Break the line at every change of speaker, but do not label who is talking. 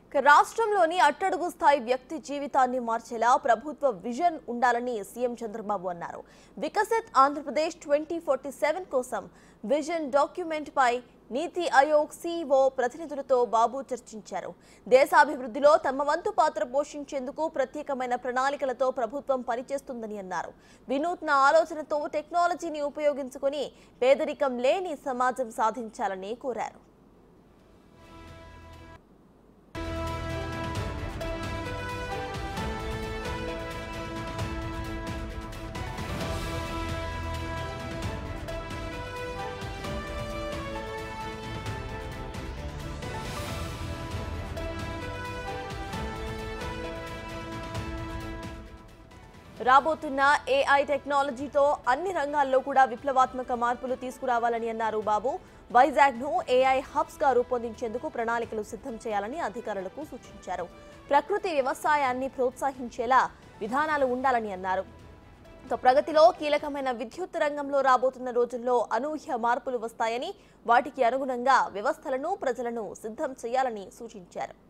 ఇక రాష్ట్రంలోని అట్టడుగు స్థాయి వ్యక్తి జీవితాన్ని మార్చేలా ప్రభుత్వ విజన్ ఉండాలని సీఎం చంద్రబాబు అన్నారు Viksit Andhra Pradesh twenty forty seven కోసం విజన్ డాక్యుమెంట్ పై నీతి ఆయోగ్ సీఈఓ ప్రతినిధులతో బాబు చర్చించారు దేశాభివృద్ధిలో తమ వంతు పాత్ర పోషించేందుకు ప్రత్యేకమైన ప్రణాళికలతో ప్రభుత్వం పనిచేస్తుందని అన్నారు వినూత్న ఆలోచనతో టెక్నాలజీని ఉపయోగించుకొని పేదరికం లేని సమాజం సాధించాలని కోరారు రాబోతున్న ఏఐ టెక్నాలజీతో అన్ని రంగాల్లో కూడా విప్లవాత్మక మార్పులు తీసుకురావాలని అన్నారు బాబు వైజాగ్ ను ఏఐ హబ్స్ గా రూపొందించేందుకు ప్రణాళికలు సిద్ధం చేయాలని అధికారులకు సూచించారు ప్రకృతి వ్యవసాయాన్ని ప్రోత్సహించేలా విధానాలు ఉండాలని అన్నారు ఇక ప్రగతిలో కీలకమైన విద్యుత్ రంగంలో రాబోతున్న రోజుల్లో అనూహ్య మార్పులు వస్తాయని వాటికి అనుగుణంగా వ్యవస్థలను ప్రజలను సిద్ధం చేయాలని సూచించారు